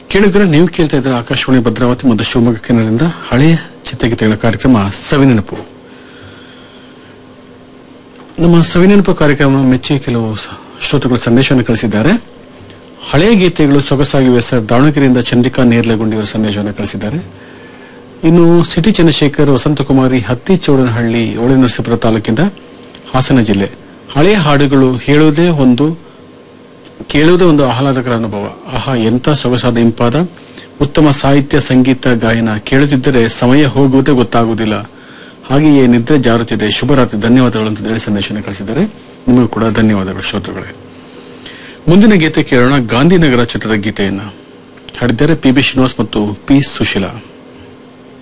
ಕೇಳಿದ್ರೆ ನೀವು ಕೇಳ್ತಾ ಇದ್ರೆ ಆಕಾಶವಾಣಿ ಭದ್ರಾವತಿ ಮತ್ತು ಶಿವಮೊಗ್ಗ ಕೇಂದ್ರದಿಂದ ಹಳೆಯ ಚಿತ್ರಗೀತೆಗಳ ಕಾರ್ಯಕ್ರಮ ಸವಿನೆನಪು ನಮ್ಮ ಸವಿನೆನಪು ಕಾರ್ಯಕ್ರಮ ಮೆಚ್ಚಿ ಕೆಲವು ಸ- ಶ್ರೋತೃಗಳು ಸಂದೇಶವನ್ನು ಕಳಿಸಿದ್ದಾರೆ ಹಳೆಯ ಗೀತೆಗಳು ಸೊಗಸಾಗಿವೆ ಸರ್ ದಾವಣಗೆರೆಯಿಂದ ಚಂದ್ರಿಕಾ ನೇರ್ಲೆಗುಂಡಿ ಅವರು ಸಂದೇಶವನ್ನು ಕಳಿಸಿದ್ದಾರೆ ಇನ್ನು ಸಿಟಿ ಚಂದ್ರಶೇಖರ್ ವಸಂತಕುಮಾರಿ ಹತ್ತಿ ಚೌಡನಹಳ್ಳಿ ನರಸೀಪುರ ತಾಲೂಕಿಂದ ಹಾಸನ ಜಿಲ್ಲೆ ಹಳೆಯ ಹಾಡುಗಳು ಹೇಳುವುದೇ ಒಂದು ಕೇಳುವುದೇ ಒಂದು ಆಹ್ಲಾದಕರ ಅನುಭವ ಆಹಾ ಎಂಥ ಸೊಗಸಾದ ಇಂಪಾದ ಉತ್ತಮ ಸಾಹಿತ್ಯ ಸಂಗೀತ ಗಾಯನ ಕೇಳುತ್ತಿದ್ದರೆ ಸಮಯ ಹೋಗುವುದೇ ಗೊತ್ತಾಗುವುದಿಲ್ಲ ಹಾಗೆಯೇ ನಿದ್ರೆ ಜಾರುತ್ತಿದೆ ಶುಭರಾತ್ರಿ ಧನ್ಯವಾದಗಳು ಅಂತ ಹೇಳಿ ಸಂದೇಶನ ಕಳಿಸಿದ್ದಾರೆ ನಿಮಗೂ ಕೂಡ ಧನ್ಯವಾದಗಳು ಶ್ರೋತೃಗಳೇ ಮುಂದಿನ ಗೀತೆ ಕೇಳೋಣ ಗಾಂಧಿನಗರ ಚಿತ್ರದ ಗೀತೆಯನ್ನ ಹಾಡಿದ್ದಾರೆ ಪಿ ಬಿ ಶ್ರೀನಿವಾಸ್ ಮತ್ತು ಪಿ ಸುಶೀಲಾ